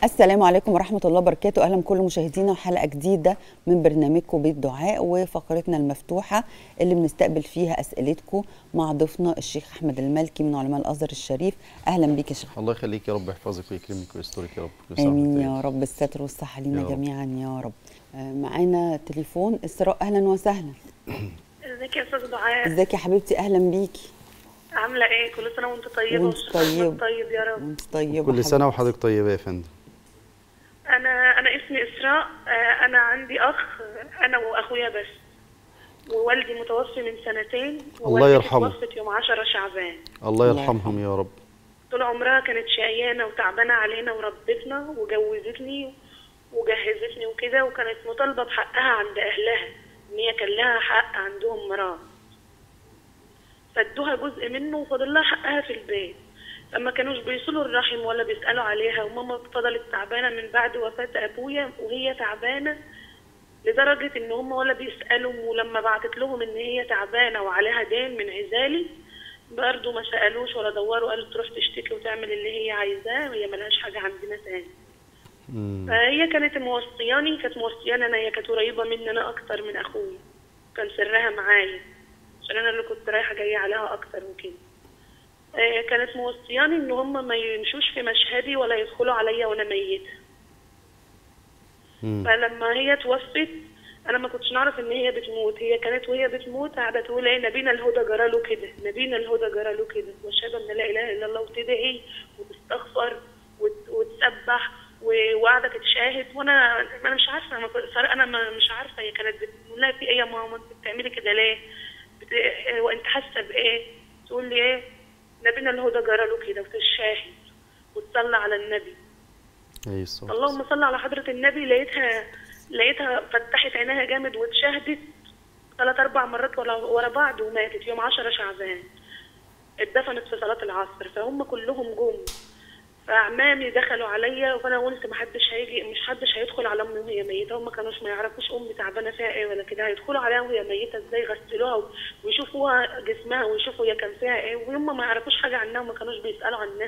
السلام عليكم ورحمة الله وبركاته أهلا بكل مشاهدينا وحلقة جديدة من برنامجكم بيت دعاء وفقرتنا المفتوحة اللي بنستقبل فيها أسئلتكم مع ضيفنا الشيخ أحمد المالكي من علماء الأزهر الشريف أهلا بيك يا شيخ الله يخليك يا رب يحفظك ويكرمك ويسترك يا رب كل سنة آمين وأنت يا طيب. رب الستر والصحة لينا يا رب. جميعا يا رب آه، معانا تليفون إسراء أهلا وسهلا ازيك يا استاذ دعاء ازيك يا حبيبتي أهلا بيكي عامله ايه كل سنه وانت طيبه وانت والشيخ أحمد طيب. طيب يا رب وانت طيبة كل سنة حبيبتي. وحضرتك طيبة يا فندم انا انا اسمي اسراء آه، انا عندي اخ انا واخويا بس ووالدي متوفي من سنتين الله ووالدتي يرحمه. توفت يوم 10 شعبان الله الله يرحمهم يا رب طول عمرها كانت شقيانه وتعبانه علينا وربتنا وجوزتني وجهزتني وكده وكانت مطالبه بحقها عند اهلها ان هي كان لها حق عندهم مراه فادوها جزء منه وفاضل لها حقها في البيت فما كانوش بيصلوا الرحم ولا بيسالوا عليها وماما فضلت تعبانه من بعد وفاه ابويا وهي تعبانه لدرجه ان هم ولا بيسالوا ولما بعتت لهم ان هي تعبانه وعليها دين من عزالي برضه ما سالوش ولا دوروا قالوا تروح تشتكي وتعمل اللي هي عايزاه وهي ملهاش حاجه عندنا تاني مم. فهي كانت موصياني كانت موصياني انا هي كانت قريبه مني انا اكتر من اخويا كان سرها معايا عشان انا اللي كنت رايحه جايه عليها اكتر وكده آه، كانت موصياني ان هم ما يمشوش في مشهدي ولا يدخلوا عليا وانا ميته مم. فلما هي توفت انا ما كنتش نعرف ان هي بتموت هي كانت وهي بتموت قاعده تقول ايه نبينا الهدى جرى له كده نبينا الهدى جرى له كده واشهد ان لا اله الا الله وتدعي وتستغفر وت- وتسبح و- وقاعده تتشاهد وانا انا مش عارفه ما كنت- صار- انا ما- مش عارفه هي كانت بتقول لها في ايه يا ماما انت بتعملي كده ليه؟ بت... إيه وانت حاسه بايه؟ تقول لي ايه؟ نبينا الهدى جرى له كده وتتشاهد وتصلي على النبي أي الصلاة اللهم صل على حضرة النبي لقيتها لقيتها فتحت عينيها جامد واتشهدت ثلاث أربع مرات ورا ورا بعض وماتت يوم 10 شعبان اتدفنت في صلاة العصر فهم كلهم جم فأعمامي دخلوا عليا فأنا قلت محدش هيجي مش حدش هيدخل على أمي وهي ميتة هم ما كانوش ما يعرفوش أمي تعبانة فيها إيه ولا كده هيدخلوا عليها وهي ميتة إزاي يغسلوها ويشوفوها جسمها ويشوفوا هي كان فيها إيه وهم ما يعرفوش حاجة عنها وما كانوش بيسألوا عنها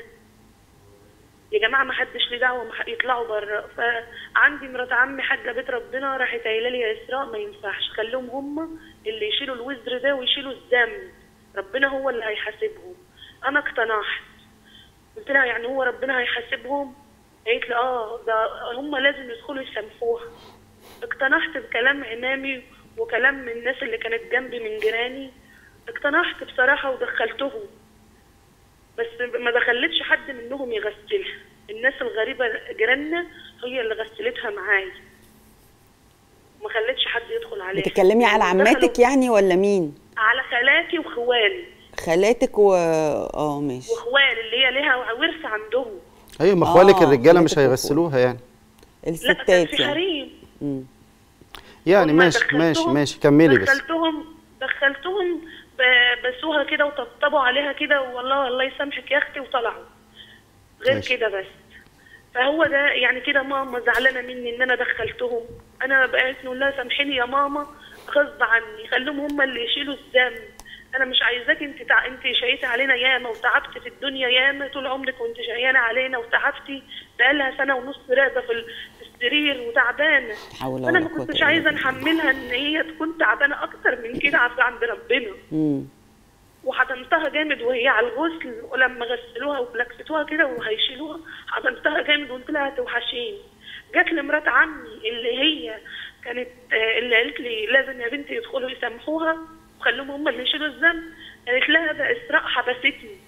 يا جماعه ما حدش ليه دعوه ما ح- يطلعوا بره فعندي مرات عمي حاجه بيت ربنا راحت قايله لي يا اسراء ما ينفعش خليهم هم اللي يشيلوا الوزر ده ويشيلوا الذنب ربنا هو اللي هيحاسبهم انا اقتنعت قلت لها يعني هو ربنا هيحاسبهم قالت لي اه ده هم لازم يدخلوا يسامحوها اقتنعت بكلام عمامي وكلام من الناس اللي كانت جنبي من جيراني اقتنعت بصراحه ودخلتهم بس ما دخلتش حد منهم يغسلها الناس الغريبة جيراننا هي اللي غسلتها معايا ما خلتش حد يدخل عليها بتتكلمي على عماتك دخلوا يعني ولا مين؟ على خالاتي وخوالي خالاتك و اه ماشي وخوالي اللي هي ليها ورث عندهم أيوة ما إخوالك آه، الرجالة مش خالتك هيغسلوها يعني لا كان الستات في يعني حريم مم. يعني هم ماشي دخلتهم- ماشي ماشي كملي بس دخلتهم دخلتهم ب- بسوها كده وطبطبوا عليها كده والله الله يسامحك يا اختي وطلعوا غير ماشي. كده بس فهو ده يعني كده ماما زعلانه مني ان انا دخلتهم انا بقيت نقول لها سامحيني يا ماما غصب عني خليهم هم اللي يشيلوا الذنب انا مش عايزاك انت تع... انت شقيتي علينا ياما وتعبتي في الدنيا ياما طول عمرك وانت شقيانه علينا وتعبتي بقالها سنه ونص راقده في ال- في السرير وتعبانه حول انا ولا ما قوة كنتش إلا عايزه بالله. نحملها ان هي تكون تعبانه اكتر من كده عف- عند ربنا مم. وحضنتها جامد وهي على الغسل ولما غسلوها وبلكستوها كده وهيشيلوها حضنتها جامد وقلت لها هتوحشيني جات لي مرات عمي اللي هي كانت آه، اللي قالت لي لازم يا بنتي يدخلوا يسامحوها وخلوهم هم اللي يشيلوا الذنب قالت لها ده اسراء حبستني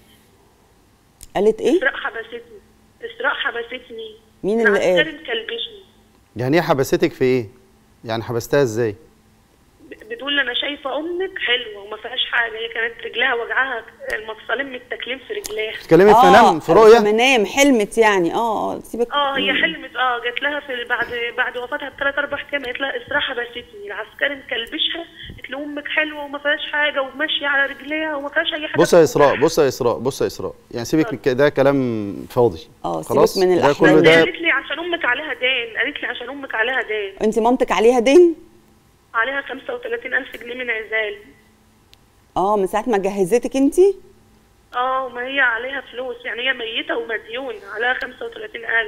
قالت ايه؟ اسراء حبستني اسراء حبستني مين اللي قال؟ العسكري مكلبشني يعني هي حبستك في إيه؟ يعني حبستها إزاي؟ بتقول لي انا شايفه امك حلوه وما فيهاش حاجه هي كانت رجلها وجعها المفصلين من التكليم في رجليها بتتكلمي في منام في في رؤية؟ منام حلمت يعني اه اه سيبك اه هي حلمت اه جات لها في بعد بعد وفاتها بثلاث اربع ايام قالت لها اسراء حبستني العسكري مكلبشها قالت له امك حلوه وما فيهاش حاجه وماشيه على رجليها وما فيهاش اي حاجه بص يا إسراء بص يا إسراء بص يا إسراء يعني سيبك من كده ده كلام فاضي اه خلاص سيبك من ده الأحلام كله دي. ده قالت لي عشان امك عليها دين قالت لي عشان امك عليها دين انت مامتك عليها دين؟ عليها 35000 جنيه من عزال اه من ساعة ما جهزتك انت؟ اه ما هي عليها فلوس يعني هي ميته ومديون عليها 35000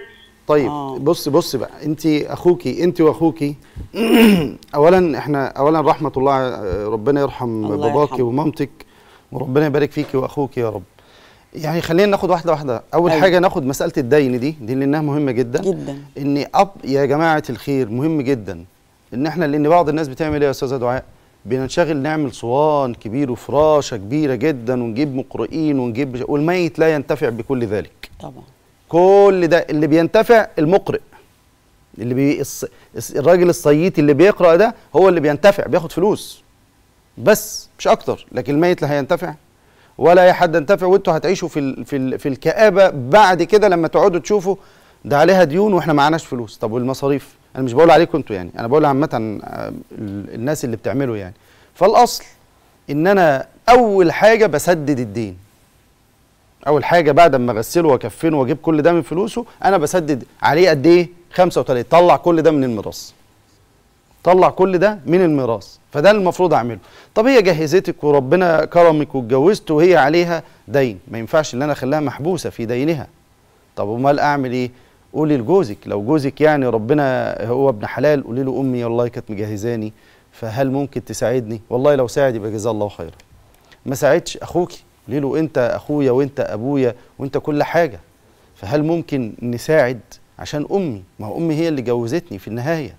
طيب آه. بص بص بقى انت اخوكي انت واخوكي اولا احنا اولا رحمه الله آه، ربنا يرحم الله باباكي يرحمه. ومامتك وربنا يبارك فيكي واخوكي يا رب يعني خلينا ناخد واحده واحده اول أيوة. حاجه ناخد مساله الدين دي دي لانها مهمه جدا جدا ان اب يا جماعه الخير مهم جدا ان احنا لان بعض الناس بتعمل ايه يا استاذه دعاء بننشغل نعمل صوان كبير وفراشه كبيره جدا ونجيب مقرئين ونجيب والميت لا ينتفع بكل ذلك طبعا كل ده اللي بينتفع المقرئ اللي بي الص... الص- الراجل الصييتي اللي بيقرا ده هو اللي بينتفع بياخد فلوس بس مش اكتر لكن الميت لا هينتفع ولا اي حد ينتفع وانتوا هتعيشوا في ال... في ال... في الكآبه بعد كده لما تقعدوا تشوفوا ده عليها ديون واحنا معناش فلوس طب والمصاريف انا مش بقول عليكم انتوا يعني انا بقول عامه آه، ال- الناس اللي بتعملوا يعني فالاصل ان انا اول حاجه بسدد الدين اول حاجه بعد ما اغسله واكفنه واجيب كل ده من فلوسه انا بسدد عليه قد ايه 35 طلع كل ده من الميراث طلع كل ده من الميراث فده المفروض اعمله طب هي جهزتك وربنا كرمك واتجوزت وهي عليها دين ما ينفعش ان انا اخليها محبوسه في دينها طب امال اعمل ايه قولي لجوزك لو جوزك يعني ربنا هو ابن حلال قولي له امي والله كانت مجهزاني فهل ممكن تساعدني والله لو ساعد يبقى جزاه الله خيرا ما ساعدش اخوكي قولي له انت اخويا وانت ابويا وانت كل حاجه فهل ممكن نساعد عشان امي ما هو امي هي اللي جوزتني في النهايه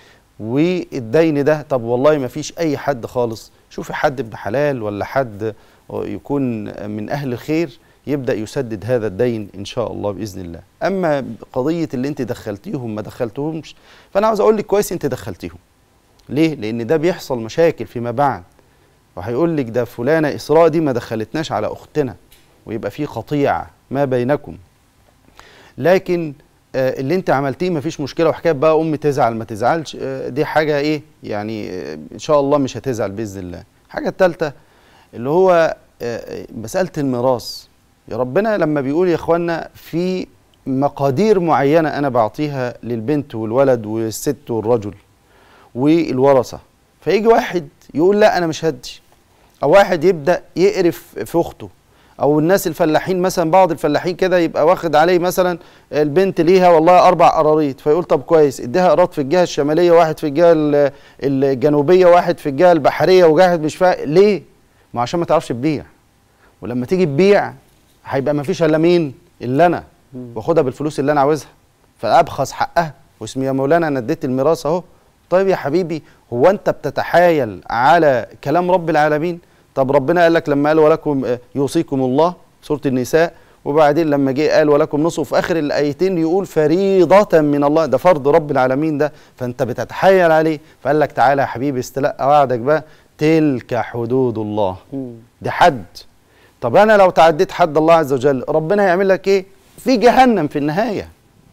والدين ده طب والله ما فيش اي حد خالص شوفي حد ابن حلال ولا حد يكون من اهل الخير يبدا يسدد هذا الدين ان شاء الله باذن الله اما قضيه اللي انت دخلتيهم ما دخلتهمش فانا عاوز اقول لك كويس انت دخلتيهم ليه لان ده بيحصل مشاكل فيما بعد وهيقول لك ده فلانه اسراء دي ما دخلتناش على اختنا ويبقى في قطيع ما بينكم لكن آه، اللي انت عملتيه مفيش مشكله وحكايه بقى ام تزعل ما تزعلش آه، دي حاجه ايه يعني آه، ان شاء الله مش هتزعل باذن الله الحاجه الثالثه اللي هو آه، مساله الميراث يا ربنا لما بيقول يا اخوانا في مقادير معينه انا بعطيها للبنت والولد والست والرجل والورثه فيجي واحد يقول لا انا مش هدي او واحد يبدا يقرف في اخته او الناس الفلاحين مثلا بعض الفلاحين كده يبقى واخد عليه مثلا البنت ليها والله اربع قراريط فيقول طب كويس اديها قراط في الجهه الشماليه واحد في الجهه ال- الجنوبيه واحد في الجهه البحريه وواحد مش فا ليه ما عشان ما تعرفش تبيع ولما تيجي تبيع هيبقى ما فيش الا مين الا انا واخدها بالفلوس اللي انا عاوزها فابخس حقها واسمي يا مولانا انا اديت الميراث اهو طيب يا حبيبي هو انت بتتحايل على كلام رب العالمين طب ربنا قال لك لما قال ولكم آه، يوصيكم الله سوره النساء وبعدين لما جه قال ولكم نصف في اخر الايتين يقول فريضه من الله ده فرض رب العالمين ده فانت بتتحايل عليه فقال لك تعالى يا حبيبي استلقى وعدك بقى تلك حدود الله مم. ده حد طب انا لو تعديت حد الله عز وجل ربنا هيعمل لك ايه في جهنم في النهايه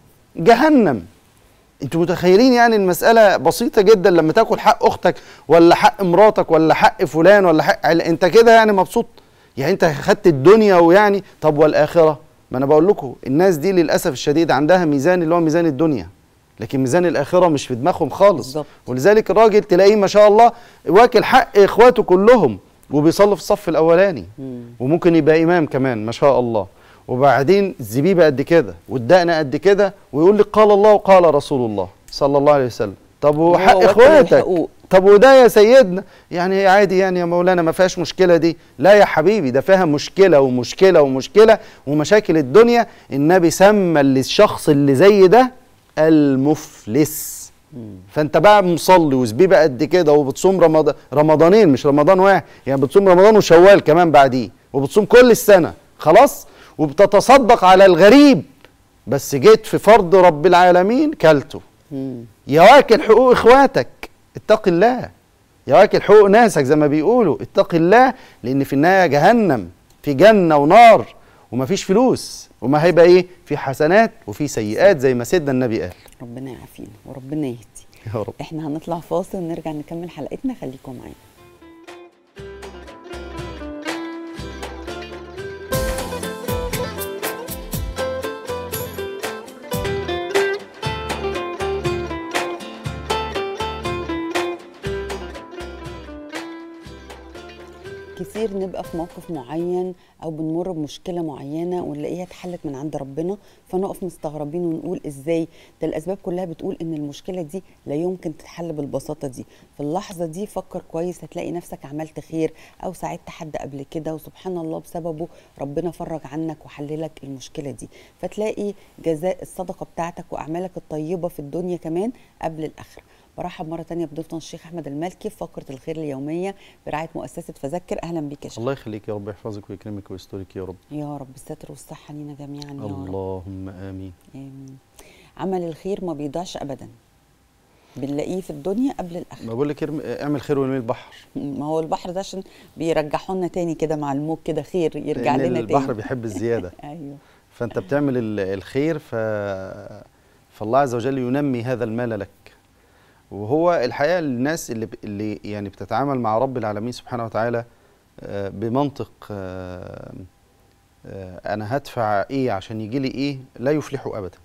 جهنم انتوا متخيلين يعني المسألة بسيطة جدا لما تاكل حق أختك ولا حق مراتك ولا حق فلان ولا حق عل- أنت كده يعني مبسوط يعني أنت خدت الدنيا ويعني طب والآخرة ما أنا بقول لكم الناس دي للأسف الشديد عندها ميزان اللي هو ميزان الدنيا لكن ميزان الآخرة مش في دماغهم خالص بالظبط. ولذلك الراجل تلاقيه ما شاء الله واكل حق إخواته كلهم وبيصلي في الصف الأولاني مم. وممكن يبقى إمام كمان ما شاء الله وبعدين الزبيبة قد كده والدقن قد كده ويقول لك قال الله وقال رسول الله صلى الله عليه وسلم طب وهو وحق واكل اخواتك الحقوق. طب وده يا سيدنا يعني عادي يعني يا مولانا ما فيهاش مشكله دي لا يا حبيبي ده فيها مشكله ومشكله ومشكله ومشاكل الدنيا النبي سمى للشخص اللي زي ده المفلس فانت بقى مصلي وزبيبه قد كده وبتصوم رمضان رمضانين مش رمضان واحد يعني بتصوم رمضان وشوال كمان بعديه وبتصوم كل السنه خلاص وبتتصدق على الغريب بس جيت في فرض رب العالمين كلته مم. يا واكل حقوق اخواتك اتق الله يا واكل حقوق ناسك زي ما بيقولوا اتق الله لان في النهايه جهنم في جنه ونار ومفيش فلوس وما هيبقى ايه في حسنات وفي سيئات زي ما سيدنا النبي قال ربنا يعافينا وربنا يهدي يا رب احنا هنطلع فاصل ونرجع نكمل حلقتنا خليكم معانا كتير نبقى في موقف معين او بنمر بمشكله معينه ونلاقيها اتحلت من عند ربنا فنقف مستغربين ونقول ازاي ده الاسباب كلها بتقول ان المشكله دي لا يمكن تتحل بالبساطه دي في اللحظه دي فكر كويس هتلاقي نفسك عملت خير او ساعدت حد قبل كده وسبحان الله بسببه ربنا فرج عنك وحللك المشكله دي فتلاقي جزاء الصدقه بتاعتك واعمالك الطيبه في الدنيا كمان قبل الاخره برحب مرة تانية بضيفنا الشيخ أحمد المالكي في فقرة الخير اليومية برعاية مؤسسة فذكر أهلا بك يا شيخ الله يخليك يا رب يحفظك ويكرمك ويسترك يا رب يا رب الستر والصحة لينا جميعا يا رب اللهم امين آمين. عمل الخير ما بيضيعش أبدا بنلاقيه في الدنيا قبل الآخرة ما بقول لك ارمي- اعمل خير وارمي البحر ما هو البحر ده عشان بيرجحوا لنا تاني كده مع الموج كده خير يرجع لأن لنا البحر تاني بيحب الزياده ايوه فانت بتعمل ال- الخير ف فالله عز وجل ينمي هذا المال لك وهو الحقيقه الناس اللي ب- اللي يعني بتتعامل مع رب العالمين سبحانه وتعالى آه، بمنطق آه، آه، انا هدفع ايه عشان يجي لي ايه لا يفلحوا ابدا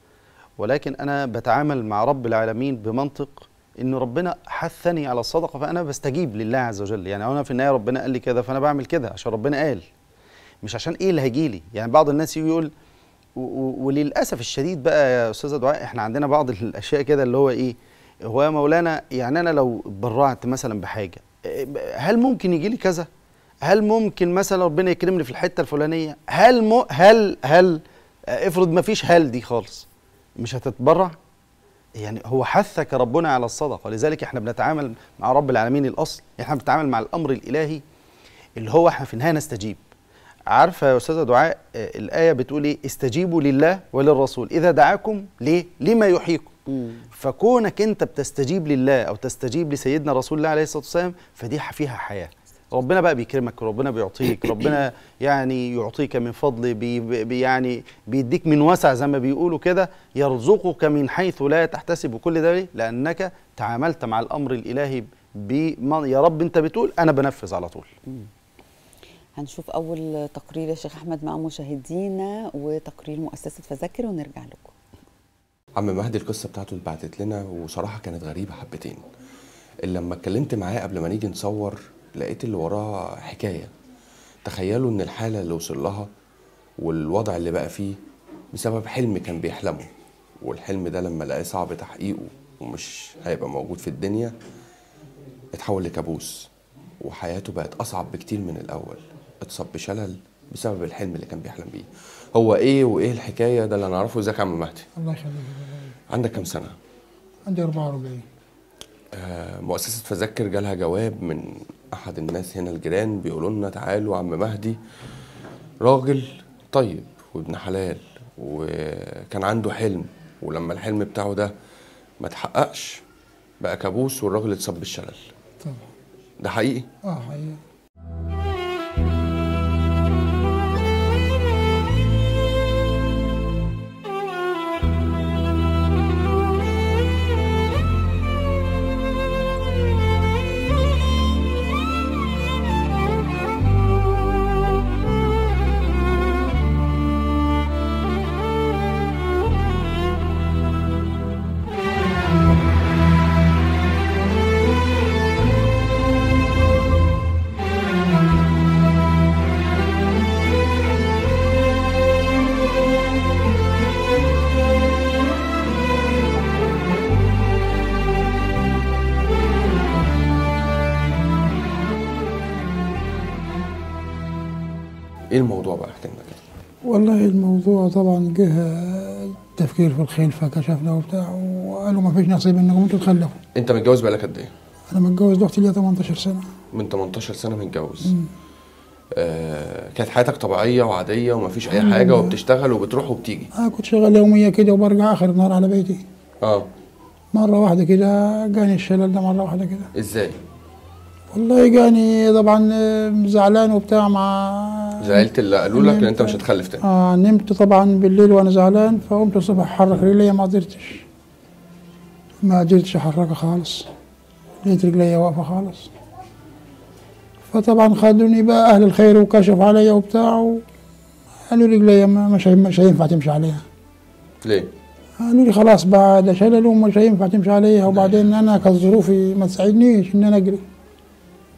ولكن انا بتعامل مع رب العالمين بمنطق ان ربنا حثني على الصدقه فانا بستجيب لله عز وجل يعني انا في النهايه ربنا قال لي كده فانا بعمل كده عشان ربنا قال مش عشان ايه اللي هيجي لي يعني بعض الناس يجي يقول و- و- وللاسف الشديد بقى يا استاذه دعاء احنا عندنا بعض الاشياء كده اللي هو ايه هو يا مولانا يعني انا لو اتبرعت مثلا بحاجه إيه، هل ممكن يجي لي كذا هل ممكن مثلا ربنا يكرمني في الحته الفلانيه هل م... هل هل آه، افرض ما فيش هل دي خالص مش هتتبرع يعني هو حثك ربنا على الصدقه لذلك احنا بنتعامل مع رب العالمين الاصل احنا بنتعامل مع الامر الالهي اللي هو احنا في النهايه نستجيب عارفه يا استاذه دعاء آه، الايه بتقول ايه استجيبوا لله وللرسول اذا دعاكم ليه لما يحييكم مم. فكونك انت بتستجيب لله او تستجيب لسيدنا رسول الله عليه الصلاه والسلام فدي ح- فيها حياه ربنا بقى بيكرمك ربنا بيعطيك ربنا يعني يعطيك من فضله بي بي يعني بيديك من وسع زي ما بيقولوا كده يرزقك من حيث لا تحتسب كل ده ليه؟ لانك تعاملت مع الامر الالهي بما يا رب انت بتقول انا بنفذ على طول هنشوف أول تقرير يا شيخ أحمد مع مشاهدينا وتقرير مؤسسة فذكر ونرجع لكم عم مهدي القصه بتاعته اللي بعتت لنا وصراحه كانت غريبه حبتين اللي لما اتكلمت معاه قبل ما نيجي نصور لقيت اللي وراه حكايه تخيلوا ان الحاله اللي وصل لها والوضع اللي بقى فيه بسبب حلم كان بيحلمه والحلم ده لما لقاه صعب تحقيقه ومش هيبقى موجود في الدنيا اتحول لكابوس وحياته بقت اصعب بكتير من الاول اتصاب بشلل بسبب الحلم اللي كان بيحلم بيه هو ايه وايه الحكايه ده اللي نعرفه ازيك يا عم مهدي الله يخليك عندك كام سنه عندي 44 آه، مؤسسة فذكر جالها جواب من أحد الناس هنا الجيران بيقولوا لنا تعالوا عم مهدي راجل طيب وابن حلال وكان عنده حلم ولما الحلم بتاعه ده ما تحققش بقى كابوس والراجل اتصاب بالشلل طبعا ده حقيقي اه حقيقة ايه الموضوع بقى احكي لنا كده والله الموضوع طبعا جه تفكير في الخلفة كشفنا وبتاع وقالوا ما فيش نصيب انكم انتوا تخلفوا انت متجوز بقالك قد ايه انا متجوز دلوقتي ليا 18 سنة من 18 سنة متجوز آه كانت حياتك طبيعية وعادية ومفيش أي حاجة وبتشتغل وبتروح وبتيجي انا كنت شغال يومية كده وبرجع اخر النهار على بيتي اه مرة واحدة كده جاني الشلل ده مرة واحدة كده ازاي؟ والله جاني طبعا آه، زعلان وبتاع مع زعلت اللي قالوا لك ان انت مش هتخلف تاني آه نمت طبعا بالليل وانا زعلان فقمت الصبح احرك رجليا ما قدرتش ما قدرتش احركها خالص لقيت رجليا واقفه خالص فطبعا خدوني بقى اهل الخير وكشفوا عليا وبتاع و- قالوا لي رجليا ما- مش هي- مش هينفع تمشي عليها ليه؟ قالوا لي خلاص بقى ده شلل ومش هينفع تمشي عليها وبعدين انا كانت ظروفي ما تساعدنيش ان انا اجري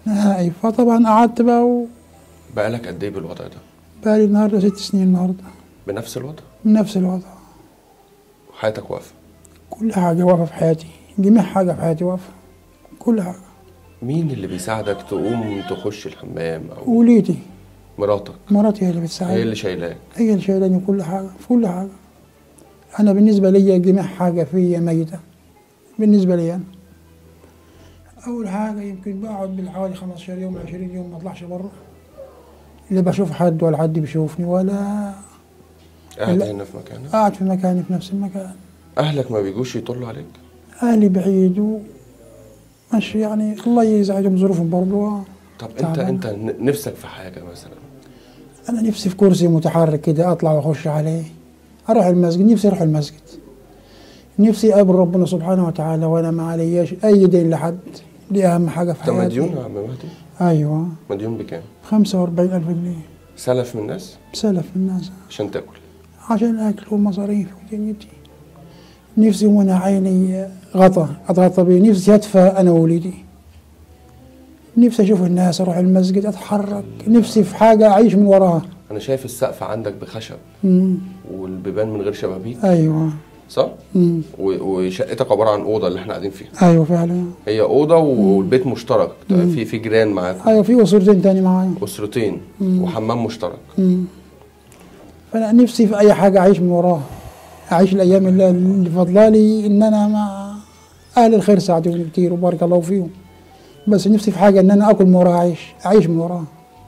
نهائي فطبعا قعدت بقى و- بقالك قد ايه بالوضع ده بقالي النهارده ست سنين النهارده بنفس الوضع من نفس الوضع وحياتك واقفه كل حاجة واقفة في حياتي جميع حاجة في حياتي واقفة كل حاجة مين اللي بيساعدك تقوم تخش الحمام او وليدي مراتك مراتي هي اللي بتساعدني هي اللي شايلاك هي اللي شايلاني كل حاجة في كل حاجة أنا بالنسبة لي جميع حاجة فيا ميتة بالنسبة لي أنا أول حاجة يمكن بقعد بالحوالي 15 يوم 20 يوم ما أطلعش بره لا بشوف حد ولا حد بيشوفني ولا قاعد لا. هنا في مكانك قاعد في مكاني في نفس المكان اهلك ما بيجوش يطلوا عليك أهلي بعيد و مش يعني الله يزعجهم ظروفهم برضو طب انت تعبان. انت ن- نفسك في حاجه مثلا أنا نفسي في كرسي متحرك كده أطلع وأخش عليه أروح المسجد نفسي أروح المسجد نفسي أقابل ربنا سبحانه وتعالى وأنا ما علياش أي دين لحد دي أهم حاجة في انت حياتي مديون يا عم مهدي أيوة مديون بكام خمسة وأربعين ألف جنيه سلف من الناس سلف الناس عشان تاكل عشان الأكل والمصاريف ودنيتي نفسي وأنا عيني غطا أتغطى بيه نفسي أدفى أنا ووليدي نفسي أشوف الناس أروح المسجد أتحرك نفسي في حاجة أعيش من وراها انا شايف السقف عندك بخشب مم. والبيبان من غير شبابيك أيوة صح مم. و- وشقتك عباره عن اوضه اللي احنا قاعدين فيها أيوة فعلا هي اوضه والبيت مشترك في في جيران معاك ايوه في اسرتين تاني معايا اسرتين وحمام مشترك فانا نفسي في اي حاجه اعيش من وراها اعيش الايام اللي, اللي فضلالي ان انا مع اهل الخير ساعدوني كتير وبارك الله فيهم بس نفسي في حاجه ان انا اكل من وراها اعيش اعيش من وراها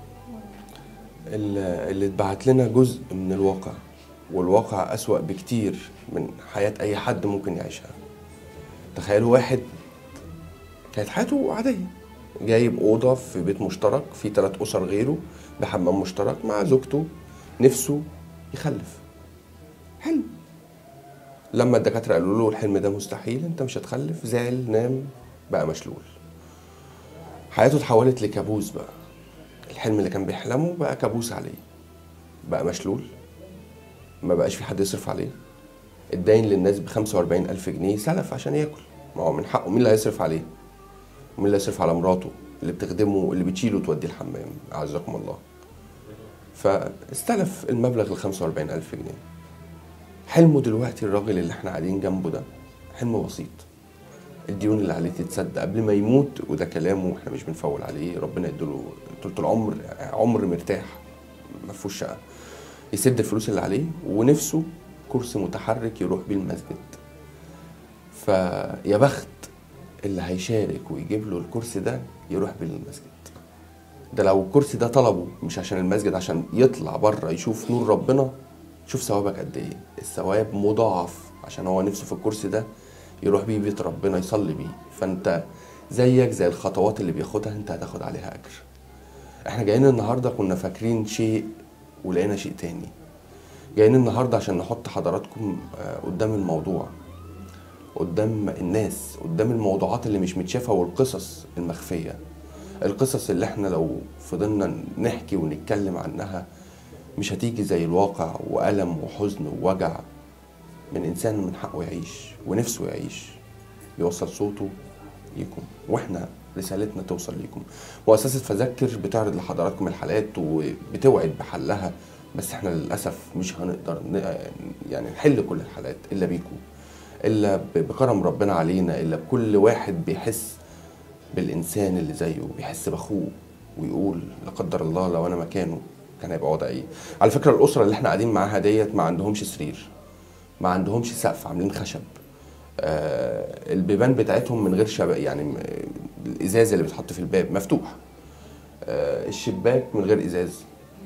ال- اللي اتبعت لنا جزء من الواقع والواقع أسوأ بكتير من حياة أي حد ممكن يعيشها تخيلوا واحد كانت حياته عادية جايب أوضة في بيت مشترك في ثلاث أسر غيره بحمام مشترك مع زوجته نفسه يخلف حلم لما الدكاترة قالوا له الحلم ده مستحيل انت مش هتخلف زعل نام بقى مشلول حياته اتحولت لكابوس بقى الحلم اللي كان بيحلمه بقى كابوس عليه بقى مشلول ما بقاش في حد يصرف عليه اتداين للناس ب 45 ألف جنيه سلف عشان ياكل ما هو من حقه مين اللي هيصرف عليه ومين اللي هيصرف على مراته اللي بتخدمه اللي بتشيله توديه الحمام أعزكم الله فاستلف المبلغ ال 45 ألف جنيه حلمه دلوقتي الراجل اللي احنا قاعدين جنبه ده حلم بسيط الديون اللي عليه تتسد قبل ما يموت وده كلامه احنا مش بنفول عليه ربنا يديله طول العمر عمر مرتاح ما فيهوش شقه يسد الفلوس اللي عليه ونفسه كرسي متحرك يروح بيه المسجد فيا بخت اللي هيشارك ويجيب له الكرسي ده يروح بيه المسجد ده لو الكرسي ده طلبه مش عشان المسجد عشان يطلع بره يشوف نور ربنا شوف ثوابك قد ايه الثواب مضاعف عشان هو نفسه في الكرسي ده يروح بيه بيت ربنا يصلي بيه فانت زيك زي الخطوات اللي بياخدها انت هتاخد عليها اجر احنا جايين النهارده كنا فاكرين شيء ولقينا شيء تاني جايين النهارده عشان نحط حضراتكم آه، قدام الموضوع قدام الناس قدام الموضوعات اللي مش متشافه والقصص المخفيه القصص اللي احنا لو فضلنا نحكي ونتكلم عنها مش هتيجي زي الواقع وألم وحزن ووجع من إنسان من حقه يعيش ونفسه يعيش يوصل صوته ليكم واحنا رسالتنا توصل ليكم مؤسسة فذكر بتعرض لحضراتكم الحالات وبتوعد بحلها بس احنا للأسف مش هنقدر ن- يعني نحل كل الحالات إلا بيكم إلا ب- بكرم ربنا علينا إلا بكل واحد بيحس بالإنسان اللي زيه بيحس بأخوه ويقول لا قدر الله لو أنا مكانه كان هيبقى وضعي إيه على فكرة الأسرة اللي احنا قاعدين معاها ديت ما عندهمش سرير ما عندهمش سقف عاملين خشب آه البيبان بتاعتهم من غير شبك يعني م- الازاز اللي بيتحط في الباب مفتوح آه الشباك من غير ازاز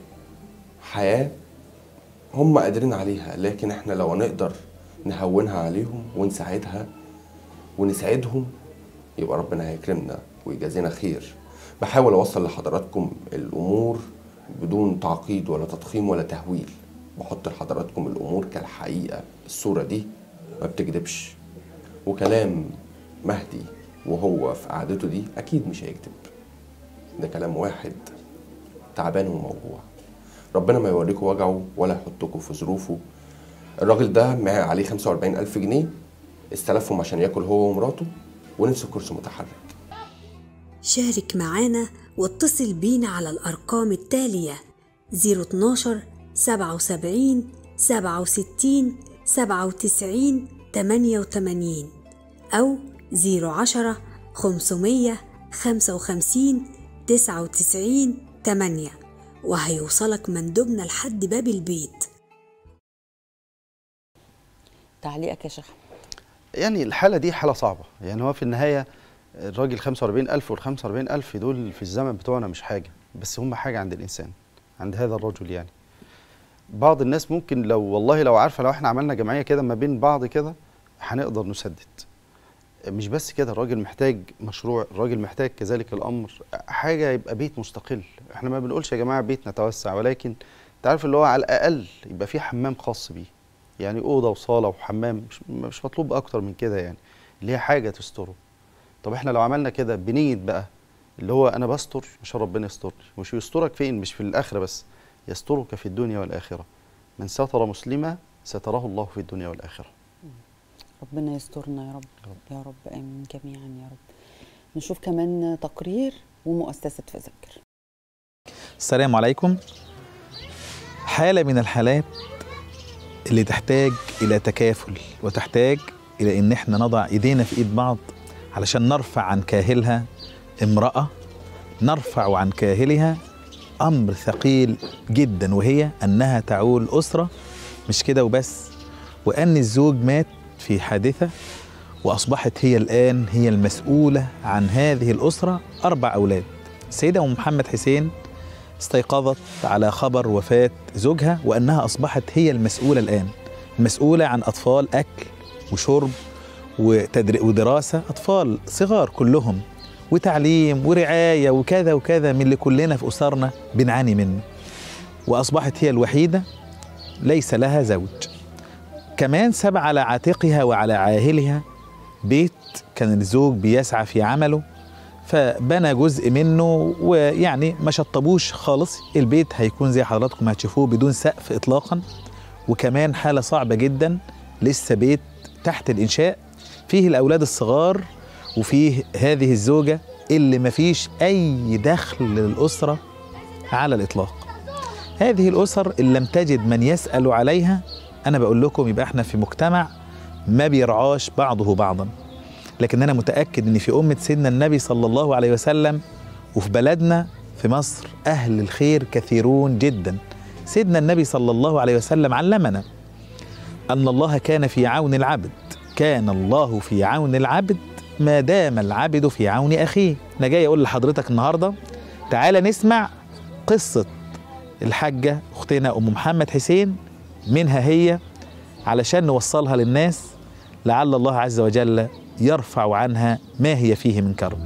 حياه هم قادرين عليها لكن احنا لو نقدر نهونها عليهم ونساعدها ونساعدهم يبقى ربنا هيكرمنا ويجازينا خير بحاول اوصل لحضراتكم الامور بدون تعقيد ولا تضخيم ولا تهويل بحط لحضراتكم الامور كالحقيقه الصوره دي ما بتكذبش وكلام مهدي وهو في قعدته دي اكيد مش هيكذب ده كلام واحد تعبان وموجوع ربنا ما يوريكم وجعه ولا يحطكم في ظروفه الراجل ده معاه عليه 45 ألف جنيه استلفهم عشان ياكل هو ومراته ونفسه كرسي متحرك شارك معانا واتصل بينا على الأرقام التالية 012 77 67 97 88 أو 010 500 55 99 8 وهيوصلك مندوبنا لحد باب البيت تعليقك يا شيخ يعني الحالة دي حالة صعبة يعني هو في النهاية الراجل 45000 وال 45000 دول في الزمن بتوعنا مش حاجة بس هم حاجة عند الإنسان عند هذا الرجل يعني بعض الناس ممكن لو والله لو عارفة لو احنا عملنا جمعية كده ما بين بعض كده هنقدر نسدد مش بس كده الراجل محتاج مشروع الراجل محتاج كذلك الأمر حاجة يبقى بيت مستقل احنا ما بنقولش يا جماعة بيت نتوسع ولكن انت عارف اللي هو على الأقل يبقى فيه حمام خاص بيه يعني أوضة وصالة وحمام مش, مش مطلوب أكتر من كده يعني اللي هي حاجة تستره طب احنا لو عملنا كده بنية بقى اللي هو أنا بستر عشان ربنا يسترني مش يسترك فين مش في الآخرة بس يسترك في الدنيا والآخرة من ستر مسلما ستره الله في الدنيا والآخرة ربنا يسترنا يا رب يا رب امين جميعا يا رب نشوف كمان تقرير ومؤسسه فذكر السلام عليكم حالة من الحالات اللي تحتاج إلى تكافل وتحتاج إلى إن إحنا نضع إيدينا في إيد بعض علشان نرفع عن كاهلها امرأة نرفع عن كاهلها أمر ثقيل جدا وهي أنها تعول أسرة مش كده وبس وأن الزوج مات في حادثة وأصبحت هي الآن هي المسؤولة عن هذه الأسرة أربع أولاد السيدة أم محمد حسين استيقظت على خبر وفاة زوجها وأنها أصبحت هي المسؤولة الآن المسؤولة عن أطفال أكل وشرب وتدر... ودراسة أطفال صغار كلهم وتعليم ورعاية وكذا وكذا من اللي كلنا في أسرنا بنعاني منه وأصبحت هي الوحيدة ليس لها زوج كمان سب على عاتقها وعلى عاهلها بيت كان الزوج بيسعى في عمله فبنى جزء منه ويعني ما شطبوش خالص البيت هيكون زي حضراتكم هتشوفوه بدون سقف اطلاقا وكمان حاله صعبه جدا لسه بيت تحت الانشاء فيه الاولاد الصغار وفيه هذه الزوجه اللي ما فيش اي دخل للاسره على الاطلاق هذه الاسر ان لم تجد من يسال عليها انا بقول لكم يبقى احنا في مجتمع ما بيرعاش بعضه بعضا لكن انا متاكد ان في امه سيدنا النبي صلى الله عليه وسلم وفي بلدنا في مصر اهل الخير كثيرون جدا سيدنا النبي صلى الله عليه وسلم علمنا ان الله كان في عون العبد كان الله في عون العبد ما دام العبد في عون اخيه انا جاي اقول لحضرتك النهارده تعالى نسمع قصه الحاجه اختنا ام محمد حسين منها هي علشان نوصلها للناس لعل الله عز وجل يرفع عنها ما هي فيه من كرب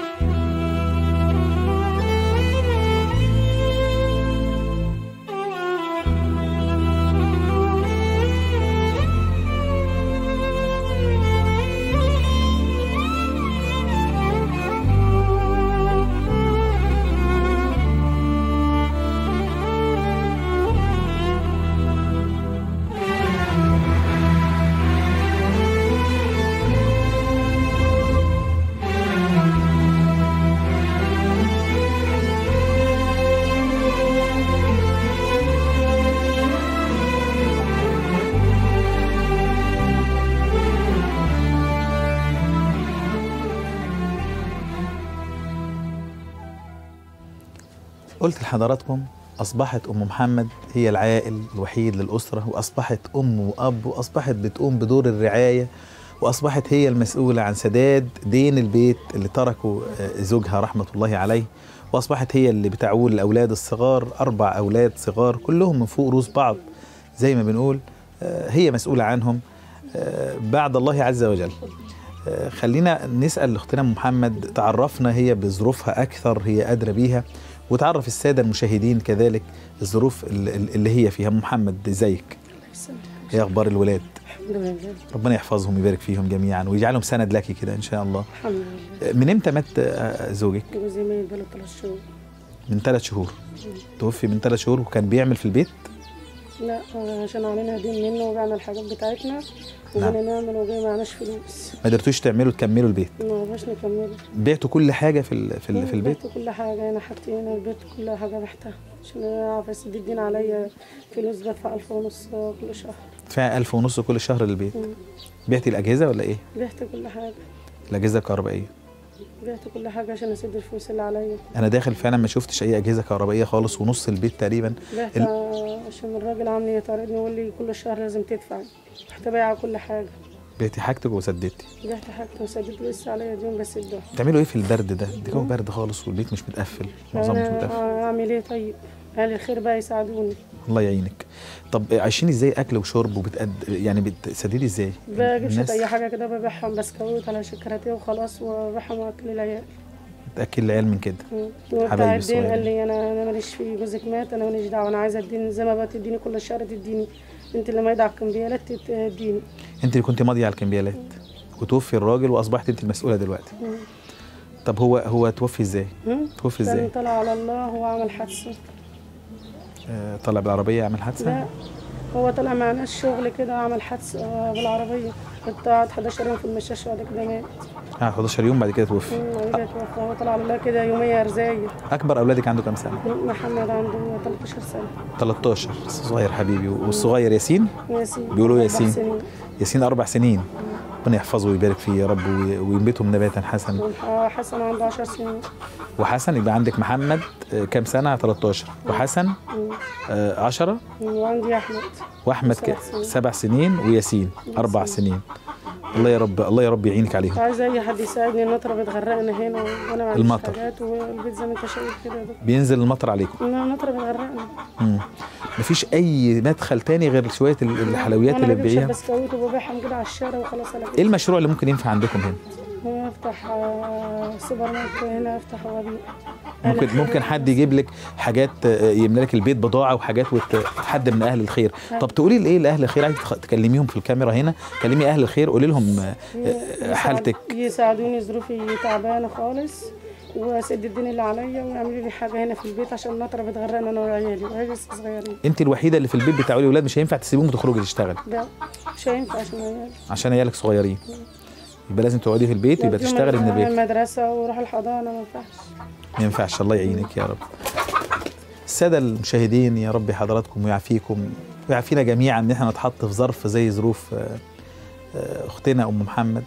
قلت لحضراتكم أصبحت أم محمد هي العائل الوحيد للأسرة وأصبحت أم وأب وأصبحت بتقوم بدور الرعاية وأصبحت هي المسؤولة عن سداد دين البيت اللي تركه آه، زوجها رحمة الله عليه وأصبحت هي اللي بتعول الأولاد الصغار أربع أولاد صغار كلهم من فوق رؤوس بعض زي ما بنقول آه، هي مسؤولة عنهم آه، بعد الله عز وجل آه، خلينا نسأل أختنا أم محمد تعرفنا هي بظروفها أكثر هي أدرى بيها وتعرف السادة المشاهدين كذلك الظروف ال- ال- اللي هي فيها أم محمد ازيك ايه أخبار الولاد الحمد لله ربنا يحفظهم ويبارك فيهم جميعا ويجعلهم سند لك كده إن شاء الله الحمد لله آه، من امتى مات آه، زوجك جوزي ميت بقاله ثلاث شهور من ثلاث شهور توفي من ثلاث شهور وكان بيعمل في البيت لا عشان علينا دين منه وبعنا الحاجات بتاعتنا وجينا نعمل وجاي معناش فلوس ما قدرتوش تعملوا تكملوا البيت ما بقاش نكمل بعتوا كل حاجه في ال- في, ال- في البيت بعت كل حاجة أنا حاجتي هنا البيت كل حاجة بعتها عشان أنا أعرف أسد الدين عليا فلوس بدفع ألف ونص كل شهر دفع ألف ونص كل شهر للبيت مم. بعتي الاجهزه ولا ايه بعت كل حاجة الاجهزه الكهربائيه بعت كل حاجة عشان أسد الفلوس اللي عليا انا داخل فعلا ما شفتش اي اجهزه كهربائيه خالص ونص البيت تقريبا بعت ال- عشان الراجل عامل يطاردني يقول لي كل شهر لازم تدفع رحت بايعة كل حاجة بعتي حاجتك وسددتي بعت حاجتي وسددت لسه عليا ديون بس الدهر تعملوا ايه في البرد ده الجو برد خالص والبيت مش متقفل معظمه مش متقفل أنا أعمل إيه طيب؟ أهل الخير بقى يساعدوني الله يعينك طب عايشين ازاي اكل وشرب وبتقد يعني بتسددي ازاي بجيبش الناس أي حاجة كده ببيعهم بسكوت على شوكولاتيه وخلاص وببيعهم وأكل العيال تاكل العيال من كده وبتاع حبايبي الدين الصغيرين. قال لي انا انا ماليش فيه جوزك مات انا ماليش دعوه انا عايزه الدين زي ما بقى تديني كل شهر تديني انت اللي مايده على الكمبيالات تديني انت اللي كنت ماضيه على الكمبيالات وتوفي الراجل واصبحت انت المسؤوله دلوقتي مم. طب هو هو توفي ازاي مم. توفي كان ازاي طلع على الله وعمل حادثه آه طلع بالعربيه يعمل حادثه لا هو طلع مع ناس شغل كده عمل حادثه بالعربيه كنت قاعد 11 يوم في المستشفى بعد كده مات قعد 11 يوم بعد كده توفي مم، بعد كده توفى هو طلع على الله كده يوميه رزايه اكبر اولادك عنده كام سنه محمد عنده 13 سنه 13 صغير حبيبي والصغير ياسين ياسين بيقولوا أربع ياسين. سنين. ياسين اربع سنين ربنا يحفظه ويبارك فيه يا رب وي- وينبتهم نباتا حسنا حسن عنده 10 سنين وحسن يبقى عندك محمد آه، كام سنه 13 وحسن مم. آه، 10 وعندي احمد واحمد سبع ك- سنين. سبع سنين وياسين اربع سنين الله يا رب الله يا رب يعينك عليهم عايز اي حد يساعدني المطره بتغرقنا هنا وانا ما عنديش المطر. حاجات والبيت زي ما انت شايف كده ده بينزل المطر عليكم إن المطره بتغرقنا مم. مفيش اي مدخل تاني غير شويه ال- الحلويات وانا اللي بجيب بتبيعيها بسكويت وببيعهم كده على الشارع وخلاص على ايه كده المشروع اللي ممكن ينفع عندكم هنا هو افتح آه، سوبر ماركت هنا افتح وابيع ممكن ممكن حد يجيب لك حاجات آه، يملى لك البيت بضاعه وحاجات وت- حد من اهل الخير طب تقولي لايه لاهل الخير عايز تخ- تكلميهم في الكاميرا هنا كلمي اهل الخير قولي لهم آه، آه، حالتك يساعدوني ظروفي تعبانه خالص واسد الدين اللي عليا ويعملوا لي حاجه هنا في البيت عشان المطره بتغرقنا انا وعيالي وعيالي لسه صغيرين انت الوحيده اللي في البيت بتاع الاولاد مش هينفع تسيبيهم وتخرجي تشتغلي ده مش هينفع عشان عيالي عشان عيالك صغيرين يبقى لازم تقعدي في البيت ويبقى وديهم تشتغلي من البيت المدرسه واروح الحضانه ما ينفعش ما ينفعش الله يعينك يا رب السادة المشاهدين يا رب حضراتكم ويعافيكم ويعافينا جميعا ان احنا نتحط في ظرف زي ظروف آه، آه، اختنا ام محمد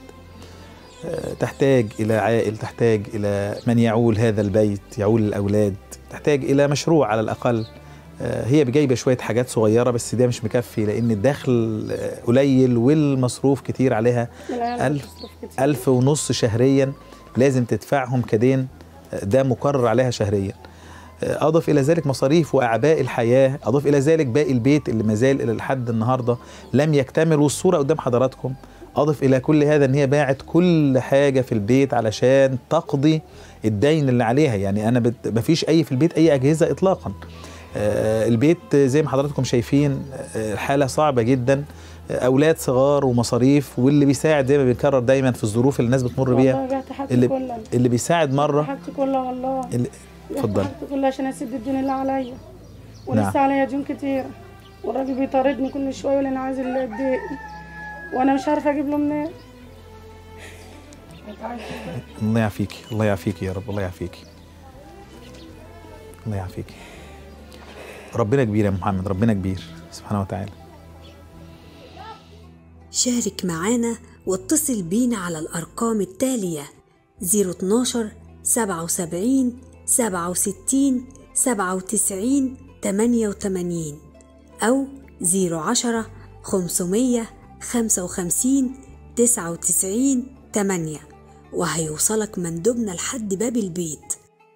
آه، تحتاج الى عائل تحتاج الى من يعول هذا البيت يعول الاولاد تحتاج الى مشروع على الاقل آه، هي جايبه شويه حاجات صغيره بس ده مش مكفي لان الدخل آه، قليل والمصروف كتير عليها العيال ألف بتصرف كتير. ألف ونص شهريا لازم تدفعهم كدين ده مقرر عليها شهريا أضف إلى ذلك مصاريف وأعباء الحياة أضف إلى ذلك باقي البيت اللي مازال إلى لحد النهاردة لم يكتمل والصورة قدام حضراتكم أضف إلى كل هذا إن هي باعت كل حاجة في البيت علشان تقضي الدين اللي عليها يعني أنا بت... مفيش أي في البيت أي أجهزة إطلاقا آه، البيت زي ما حضراتكم شايفين آه، حالة صعبة جدا آه، أولاد صغار ومصاريف واللي بيساعد زي ما بنكرر دايما في الظروف اللي الناس بتمر والله بيها بعت حاجتي اللي كلها اللي بيساعد مرة حاجتي كلها والله اللي بعت اتفضل حاجتي كلها عشان اسد الدين اللي عليا ولسه نعم. عليا ديون كتير والراجل بيطاردني كل شويه يقول انا عايز الدين وانا مش عارفه اجيب له منين الله يعافيك الله يعافيك يا رب الله يعافيك الله يعافيك ربنا كبير يا محمد ربنا كبير سبحانه وتعالى شارك معانا واتصل بينا على الأرقام التالية 012 77 67 97 88 أو 010 500 55 99 8 وهيوصلك مندوبنا لحد باب البيت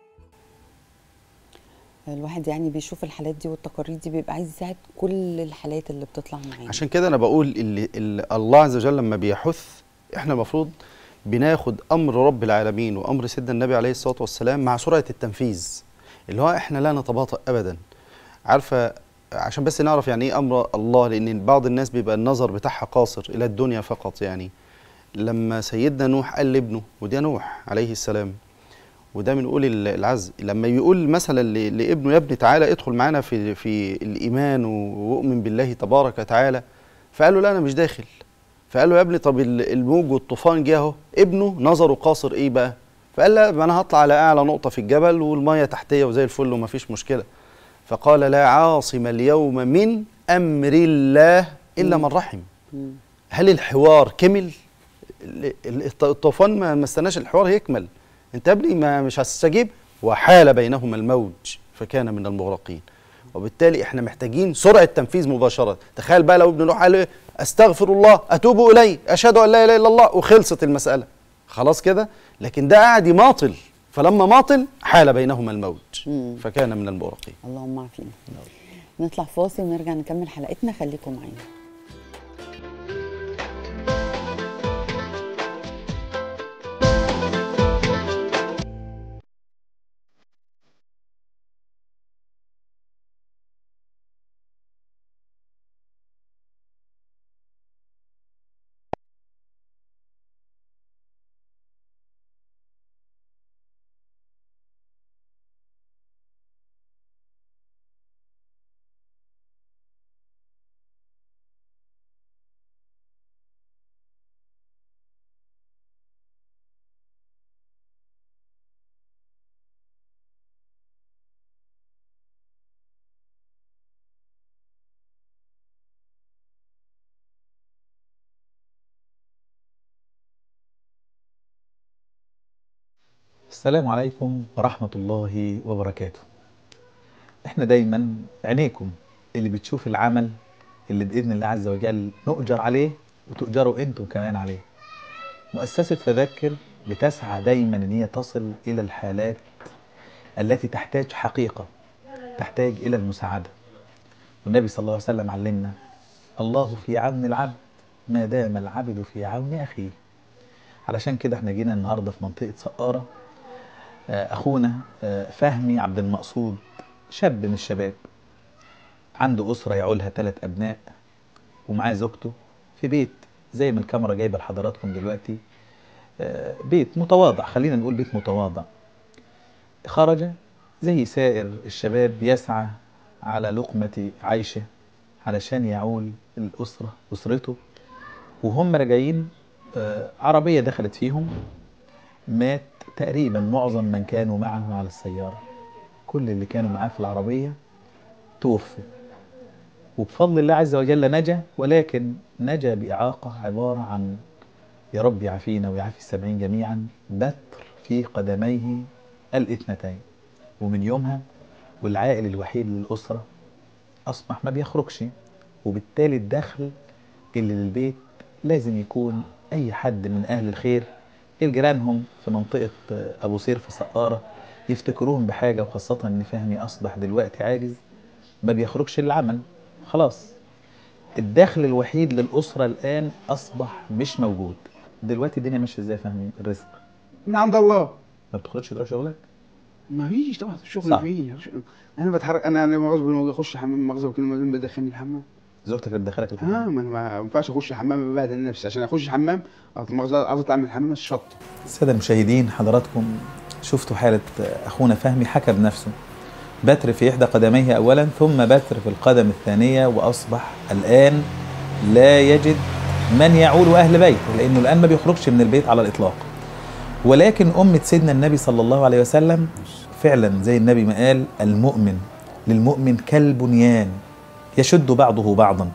الواحد يعني بيشوف الحالات دي والتقارير دي بيبقى عايز يساعد كل الحالات اللي بتطلع معاه عشان كده انا بقول اللي اللي الله عز وجل لما بيحث احنا المفروض بناخد امر رب العالمين وامر سيدنا النبي عليه الصلاه والسلام مع سرعه التنفيذ اللي هو احنا لا نتباطأ ابدا عارفه عشان بس نعرف يعني ايه امر الله لان بعض الناس بيبقى النظر بتاعها قاصر الى الدنيا فقط يعني لما سيدنا نوح قال لابنه وده نوح عليه السلام وده من اولي ال- العزم لما يقول مثلا ل- لابنه يا ابني تعالى ادخل معانا في في الايمان واؤمن بالله تبارك وتعالى فقال له لا انا مش داخل فقال له يا ابني طب ال- الموج والطوفان جه اهو ابنه نظره قاصر ايه بقى فقال لا ما انا هطلع على اعلى نقطه في الجبل والميه تحتيه وزي الفل وما فيش مشكله فقال لا عاصم اليوم من امر الله الا من رحم هل الحوار كمل ال- ال- الطوفان ما ما استناش الحوار يكمل انت يا ابني ما مش هتستجيب وحال بينهما الموج فكان من المغرقين وبالتالي احنا محتاجين سرعه تنفيذ مباشره تخيل بقى لو ابن نوح قال إيه؟ استغفر الله اتوب اليه اشهد ان لا اله الا الله وخلصت المساله خلاص كده لكن ده قاعد يماطل فلما ماطل حال بينهما الموج فكان من المغرقين اللهم عافينا نطلع فاصل ونرجع نكمل حلقتنا خليكم معانا السلام عليكم ورحمة الله وبركاته احنا دايما عينيكم اللي بتشوف العمل اللي بإذن الله عز وجل نؤجر عليه وتؤجروا انتم كمان عليه مؤسسة فذكر بتسعى دايما ان هي تصل الى الحالات التي تحتاج حقيقة تحتاج الى المساعدة والنبي صلى الله عليه وسلم علمنا الله في عون العبد ما دام العبد في عون اخيه علشان كده احنا جينا النهارده في منطقة سقارة آه، اخونا آه، فهمي عبد المقصود شاب من الشباب عنده اسره يعولها ثلاث ابناء ومعاه زوجته في بيت زي ما الكاميرا جايبه لحضراتكم دلوقتي آه، بيت متواضع خلينا نقول بيت متواضع خرج زي سائر الشباب يسعى على لقمة عيشه علشان يعول الأسرة أسرته وهم راجعين آه، عربية دخلت فيهم مات تقريبا معظم من كانوا معه على السيارة كل اللي كانوا معاه في العربية توفوا وبفضل الله عز وجل نجا ولكن نجا بإعاقة عبارة عن يا رب يعافينا ويعافي السامعين جميعا بتر في قدميه الاثنتين ومن يومها والعائل الوحيد للأسرة أصبح ما بيخرجش وبالتالي الدخل اللي للبيت لازم يكون أي حد من أهل الخير الجيرانهم في منطقة أبو سير في سقارة يفتكروهم بحاجة وخاصة إن فهمي أصبح دلوقتي عاجز ما بيخرجش العمل خلاص الدخل الوحيد للأسرة الآن أصبح مش موجود دلوقتي الدنيا ماشية إزاي يا فهمي الرزق من عند الله ما بتخرجش تروح شغلك ما فيش طبعا الشغل صح. فيه انا بتحرك انا انا غصب عني اخش حمام مغزى وكلمه بدخلني الحمام زوجتك اللي بتدخلك اه الحمام ما انا ما ينفعش اخش الحمام ببهدل نفسي عشان اخش الحمام مغزى عاوز اطلع من الحمام الشط السادة المشاهدين حضراتكم شفتوا حالة أخونا فهمي حكى بنفسه بتر في إحدى قدميه أولا ثم بتر في القدم الثانية وأصبح الآن لا يجد من يعول أهل بيته لأنه الآن ما بيخرجش من البيت على الإطلاق ولكن أمة سيدنا النبي صلى الله عليه وسلم فعلا زي النبي ما قال المؤمن للمؤمن كالبنيان يشد بعضه بعضا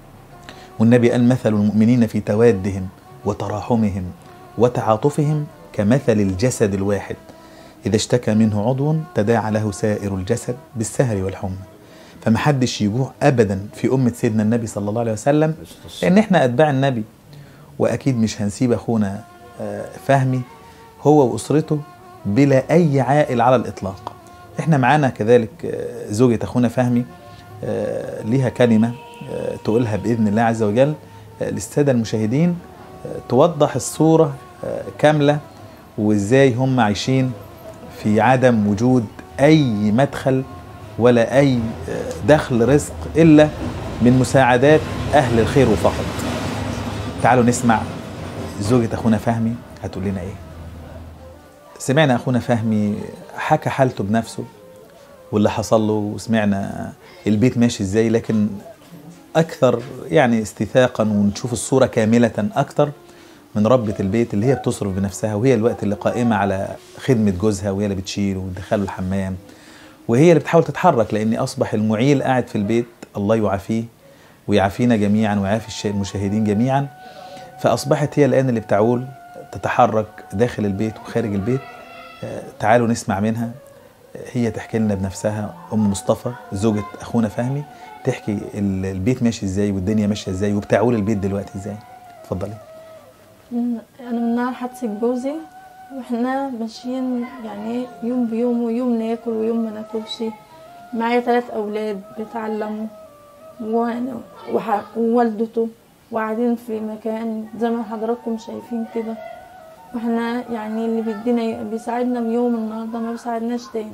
والنبي قال مثل المؤمنين في توادهم وتراحمهم وتعاطفهم كمثل الجسد الواحد إذا اشتكى منه عضو تداعى له سائر الجسد بالسهر والحمى فمحدش يجوع أبدا في أمة سيدنا النبي صلى الله عليه وسلم لأن احنا أتباع النبي وأكيد مش هنسيب أخونا آه، فهمي هو وأسرته بلا أي عائل على الإطلاق احنا معانا كذلك آه، زوجة أخونا فهمي آه، ليها كلمة آه، تقولها بإذن الله عز وجل آه، للسادة المشاهدين آه، توضح الصورة آه، كاملة وإزاي هم عايشين في عدم وجود أي مدخل ولا أي آه، دخل رزق إلا من مساعدات أهل الخير فقط تعالوا نسمع زوجة أخونا فهمي هتقول لنا إيه سمعنا اخونا فهمي حكى حالته بنفسه واللي حصل له وسمعنا البيت ماشي ازاي لكن اكثر يعني استيثاقا ونشوف الصوره كامله اكثر من ربة البيت اللي هي بتصرف بنفسها وهي الوقت اللي قائمة على خدمة جوزها وهي اللي بتشيله وتدخله الحمام وهي اللي بتحاول تتحرك لأن أصبح المعيل قاعد في البيت الله يعافيه ويعافينا جميعا ويعافي الش- المشاهدين جميعا فأصبحت هي الآن اللي بتعول تتحرك داخل البيت وخارج البيت آه، تعالوا نسمع منها آه، هي تحكي لنا بنفسها أم مصطفى زوجة أخونا فهمي تحكي ال- البيت ماشي ازاي والدنيا ماشية ازاي وبتعول البيت دلوقتي ازاي اتفضلي من- انا من نهار حادثة جوزي واحنا ماشيين يعني يوم بيوم ويوم ناكل ويوم ما ناكلش معايا ثلاث اولاد بيتعلموا وانا وح- ووالدته وقاعدين في مكان زي ما حضراتكم شايفين كده واحنا يعني اللي بيدينا بيساعدنا بيوم النهارده ما بيساعدناش تاني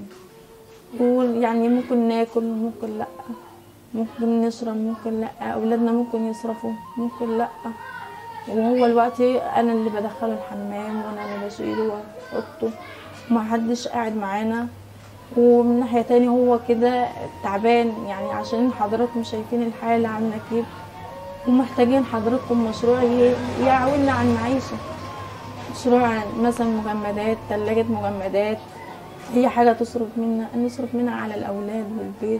ويعني ممكن ناكل ممكن لا ممكن نشرب ممكن لا اولادنا ممكن يصرفوا ممكن لا وهو الوقت انا اللي بدخله الحمام وانا اللي بشيله واحطه وما حدش قاعد معانا ومن ناحية تاني هو كده تعبان يعني عشان حضراتكم شايفين الحالة عاملة كيف ومحتاجين حضراتكم مشروع ي- يعاوننا على المعيشة مشروع مثلا مجمدات تلاجة مجمدات هي حاجة تصرف منا نصرف منها على الأولاد والبيت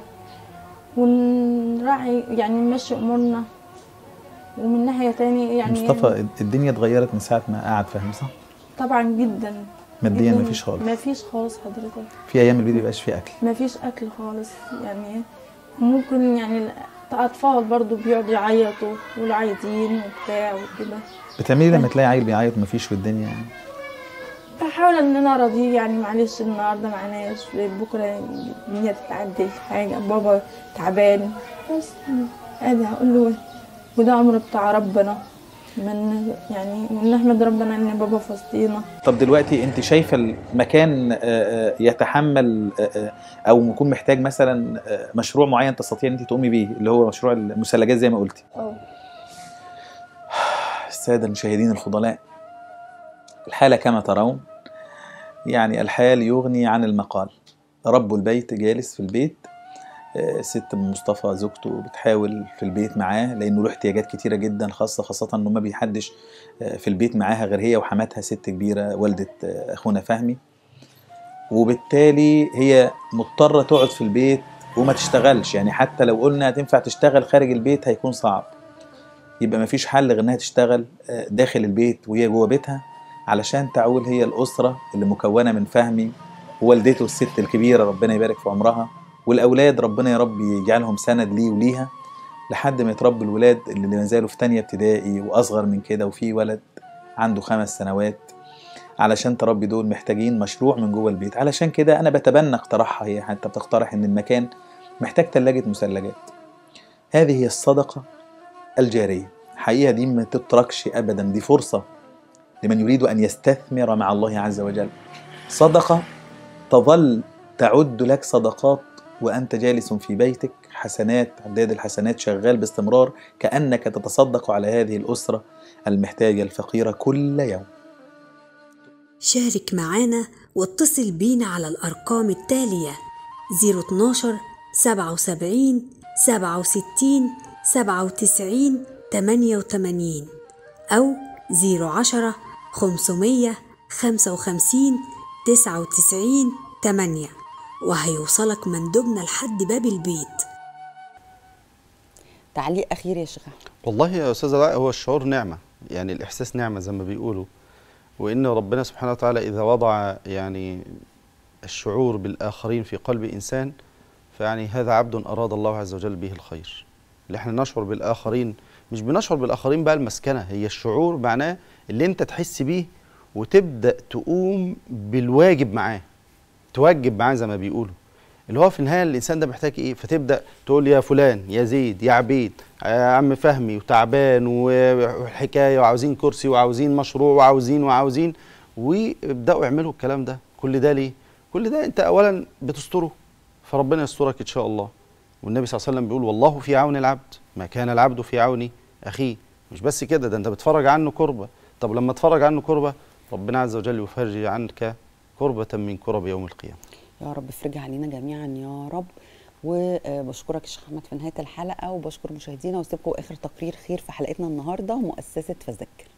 ونراعي يعني نمشي أمورنا ومن ناحية تاني يعني مصطفى الدنيا اتغيرت من ساعة ما قعد فهمي صح؟ طبعا جدا ماديا جداً. مفيش خالص مفيش خالص حضرتك في أيام البيت مبيبقاش فيه أكل مفيش اكل خالص يعني ممكن يعني الاطفال برضو بيقعدوا يعيطوا يقولوا عايزين وبتاع وكده بتعملي لما تلاقي عيل بيعيط ومفيش والدنيا يعني بحاول ان انا ارضيه يعني معلش النهارده معناش بكره الدنيا تتعدل حاجه بابا تعبان بس ادي هقول له وده امر بتاع ربنا من يعني ونحمد ربنا ان بابا في وسطينا طب دلوقتي انت شايفه المكان آه، آه، يتحمل آه، آه، او يكون محتاج مثلا آه، مشروع معين تستطيع ان انت تقومي بيه اللي هو مشروع المثلجات زي ما قلتي اه الساده المشاهدين الفضلاء الحاله كما ترون يعني الحال يغني عن المقال رب البيت جالس في البيت آه، ست مصطفى زوجته بتحاول في البيت معاه لانه له احتياجات كتيره جدا خاصه خاصه انه ما بيحدش آه، في البيت معاها غير هي وحماتها ست كبيره والده آه، اخونا فهمي وبالتالي هي مضطره تقعد في البيت وما تشتغلش يعني حتى لو قلنا تنفع تشتغل خارج البيت هيكون صعب يبقى مفيش حل غير انها تشتغل آه، داخل البيت وهي جوه بيتها علشان تعول هي الاسره اللي مكونه من فهمي ووالدته الست الكبيره ربنا يبارك في عمرها والاولاد ربنا يا رب يجعلهم سند ليه وليها لحد ما يتربوا الولاد اللي ما زالوا في تانية ابتدائي واصغر من كده وفي ولد عنده خمس سنوات علشان تربي دول محتاجين مشروع من جوه البيت علشان كده انا بتبنى اقتراحها هي حتى بتقترح ان المكان محتاج ثلاجه مثلجات هذه هي الصدقه الجاريه حقيقه دي ما تتركش ابدا دي فرصه لمن يريد ان يستثمر مع الله عز وجل صدقه تظل تعد لك صدقات وانت جالس في بيتك حسنات عداد الحسنات شغال باستمرار كانك تتصدق على هذه الاسره المحتاجه الفقيره كل يوم شارك معانا واتصل بينا على الأرقام التالية 012 77 67 97 88 أو 010 500 55 99 8 وهيوصلك مندوبنا لحد باب البيت تعليق اخير يا شيخ احمد والله يا استاذ علاء هو الشعور نعمه يعني الاحساس نعمه زي ما بيقولوا وان ربنا سبحانه وتعالى اذا وضع يعني الشعور بالاخرين في قلب انسان فيعني هذا عبد اراد الله عز وجل به الخير اللي احنا نشعر بالاخرين مش بنشعر بالاخرين بقى المسكنه هي الشعور معناه اللي انت تحس بيه وتبدا تقوم بالواجب معاه توجب معاه زي ما بيقولوا اللي هو في النهايه الانسان ده محتاج ايه فتبدا تقول يا فلان يا زيد يا عبيد يا عم فهمي وتعبان والحكايه وعاوزين كرسي وعاوزين مشروع وعاوزين وعاوزين وابداوا يعملوا الكلام ده كل ده ليه كل ده انت اولا بتستره فربنا يسترك ان شاء الله والنبي صلى الله عليه وسلم بيقول والله في عون العبد ما كان العبد في عون اخيه مش بس كده ده انت بتفرج عنه كربه طب لما تفرج عنه كربه ربنا عز وجل يفرج عنك كربة من كرب يوم القيامة يا رب افرجها علينا جميعا يا رب وبشكرك يا شيخ احمد في نهايه الحلقه وبشكر مشاهدينا واسيبكم اخر تقرير خير في حلقتنا النهارده مؤسسه فذكر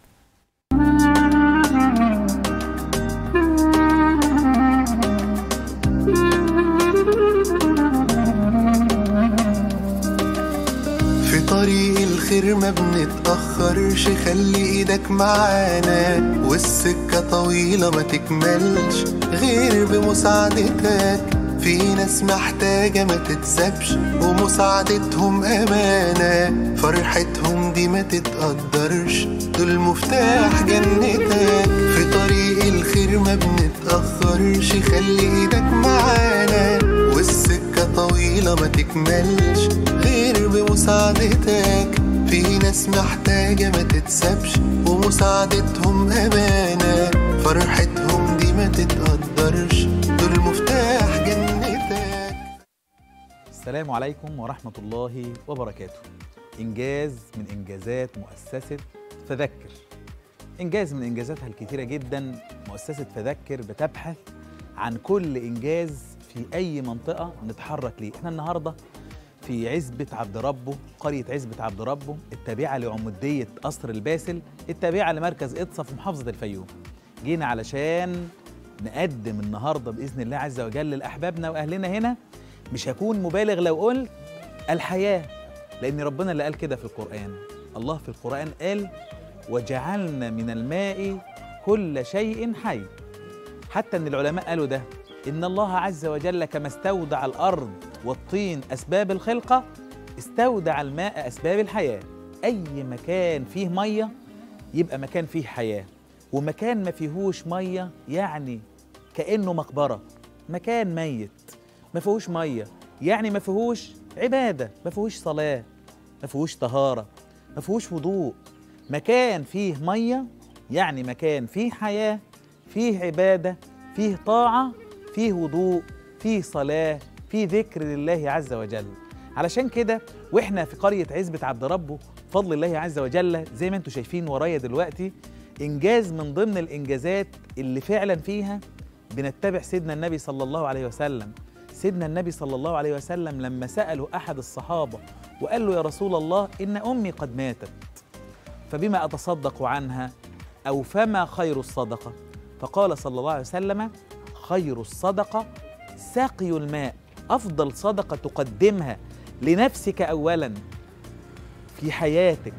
في طريق الخير ما بنتأخرش خلي ايدك معانا والسكة طويلة ما تكملش غير بمساعدتك في ناس محتاجة ما تتسابش ومساعدتهم أمانة فرحتهم دي ما تتقدرش دول مفتاح جنتك في طريق الخير ما بنتأخرش خلي ايدك معانا والسكة طويلة ما تكملش غير بمساعدتك في ناس محتاجة ما تتسابش ومساعدتهم أمانة فرحتهم دي ما تتقدرش دول مفتاح جنتك السلام عليكم ورحمة الله وبركاته إنجاز من إنجازات مؤسسة فذكر إنجاز من إنجازاتها الكثيرة جدا مؤسسة فذكر بتبحث عن كل إنجاز في أي منطقة نتحرك ليه إحنا النهاردة في عزبة عبد ربه قرية عزبة عبد ربه التابعة لعمودية قصر الباسل التابعة لمركز إطسا في محافظة الفيوم جينا علشان نقدم النهاردة بإذن الله عز وجل لأحبابنا وأهلنا هنا مش هكون مبالغ لو قلت الحياة لأن ربنا اللي قال كده في القرآن الله في القرآن قال وجعلنا من الماء كل شيء حي حتى ان العلماء قالوا ده ان الله عز وجل كما استودع الارض والطين اسباب الخلقه استودع الماء اسباب الحياه اي مكان فيه ميه يبقى مكان فيه حياه ومكان ما فيهوش ميه يعني كانه مقبره مكان ميت ما فيهوش ميه يعني ما فيهوش عباده ما فيهوش صلاه ما فيهوش طهاره ما فيهوش وضوء مكان فيه ميه يعني مكان فيه حياه فيه عباده فيه طاعه فيه وضوء فيه صلاه فيه ذكر لله عز وجل علشان كده واحنا في قريه عزبه عبد ربه بفضل الله عز وجل زي ما انتم شايفين ورايا دلوقتي انجاز من ضمن الانجازات اللي فعلا فيها بنتبع سيدنا النبي صلى الله عليه وسلم سيدنا النبي صلى الله عليه وسلم لما سأله أحد الصحابة وقال له يا رسول الله إن أمي قد ماتت فبما أتصدق عنها أو فما خير الصدقة فقال صلى الله عليه وسلم خير الصدقة سقي الماء أفضل صدقة تقدمها لنفسك أولا في حياتك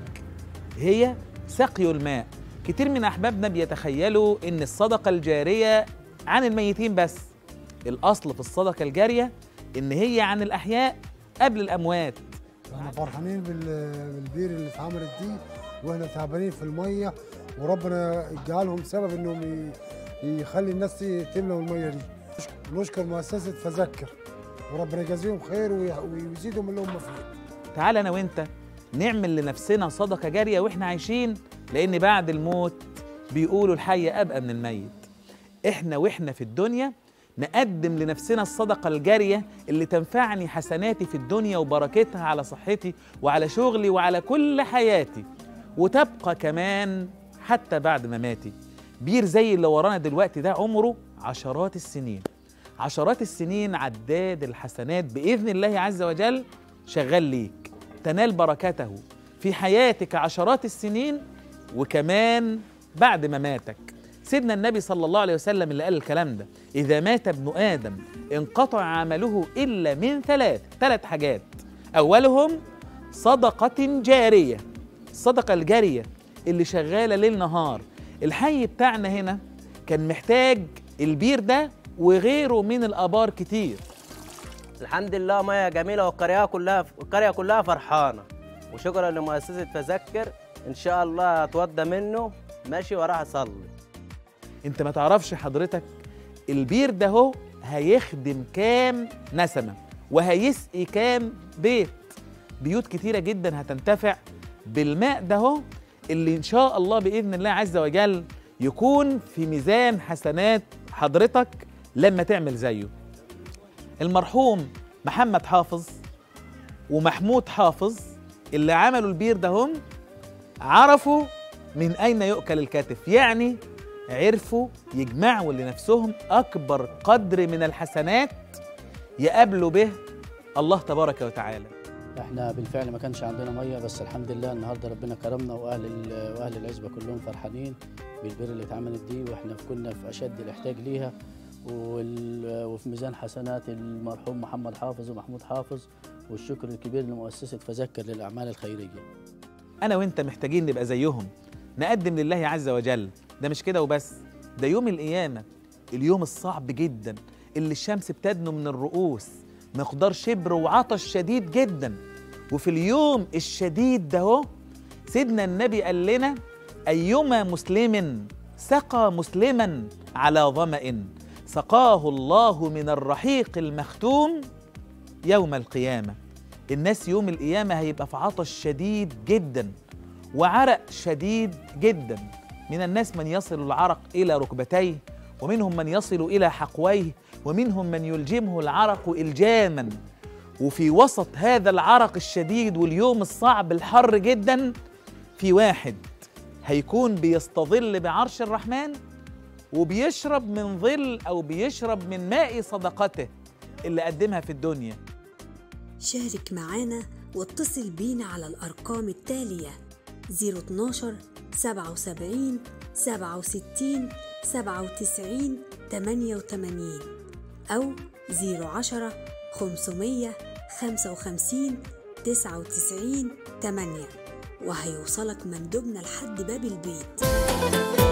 هي سقي الماء كتير من أحبابنا بيتخيلوا إن الصدقة الجارية عن الميتين بس الأصل في الصدقة الجارية إن هي عن الأحياء قبل الأموات احنا فرحانين بال- بالبير اللي اتعملت دي واحنا تعبانين في الميه وربنا يجعلهم سبب انهم ي- يخلي الناس ت- تملى الميه دي نشكر مؤسسه فذكر وربنا يجازيهم خير وي- ويزيدهم اللي هم فيه تعال أنا وأنت نعمل لنفسنا صدقة جارية وإحنا عايشين لأن بعد الموت بيقولوا الحي أبقى من الميت إحنا وإحنا في الدنيا نقدم لنفسنا الصدقة الجارية اللي تنفعني حسناتي في الدنيا وبركتها على صحتي وعلى شغلي وعلى كل حياتي وتبقى كمان حتى بعد مماتي بير زي اللي ورانا دلوقتي ده عمره عشرات السنين عشرات السنين عداد الحسنات بإذن الله عز وجل شغال ليك تنال بركته في حياتك عشرات السنين وكمان بعد مماتك سيدنا النبي صلى الله عليه وسلم اللي قال الكلام ده إذا مات ابن آدم انقطع عمله إلا من ثلاث ثلاث حاجات أولهم صدقة جارية الصدقة الجارية اللي شغالة ليل نهار الحي بتاعنا هنا كان محتاج البير ده وغيره من الآبار كتير الحمد لله ميه جميله والقريه كلها القريه كلها فرحانه وشكرا لمؤسسه تذكر ان شاء الله اتوضى منه ماشي وراح اصلي انت ما تعرفش حضرتك البير ده هو هيخدم كام نسمة وهيسقي كام بيت بيوت كتيرة جدا هتنتفع بالماء ده هو اللي ان شاء الله بإذن الله عز وجل يكون في ميزان حسنات حضرتك لما تعمل زيه المرحوم محمد حافظ ومحمود حافظ اللي عملوا البير ده هم عرفوا من أين يؤكل الكتف يعني عرفوا يجمعوا لنفسهم أكبر قدر من الحسنات يقابلوا به الله تبارك وتعالى احنا بالفعل ما كانش عندنا ميه بس الحمد لله النهارده ربنا كرمنا واهل ال- واهل العزبه كلهم فرحانين بالبر اللي اتعملت دي واحنا كنا في اشد الاحتياج ليها وال- وفي ميزان حسنات المرحوم محمد حافظ ومحمود حافظ والشكر الكبير لمؤسسه فذكر للاعمال الخيريه أنا وأنت محتاجين نبقى زيهم نقدم لله عز وجل ده مش كده وبس ده يوم القيامة اليوم الصعب جدا اللي الشمس بتدنو من الرؤوس مقدار شبر وعطش شديد جدا وفي اليوم الشديد ده هو سيدنا النبي قال لنا أيما مسلم سقى مسلما على ظمأ سقاه الله من الرحيق المختوم يوم القيامة الناس يوم القيامة هيبقى في عطش شديد جدا وعرق شديد جدا من الناس من يصل العرق إلى ركبتيه ومنهم من يصل إلى حقويه ومنهم من يلجمه العرق إلجاما وفي وسط هذا العرق الشديد واليوم الصعب الحر جدا في واحد هيكون بيستظل بعرش الرحمن وبيشرب من ظل أو بيشرب من ماء صدقته اللي قدمها في الدنيا شارك معانا واتصل بينا على الأرقام التالية 012 77 67 97 88 أو 010 500 55 99 8 وهيوصلك مندوبنا لحد باب البيت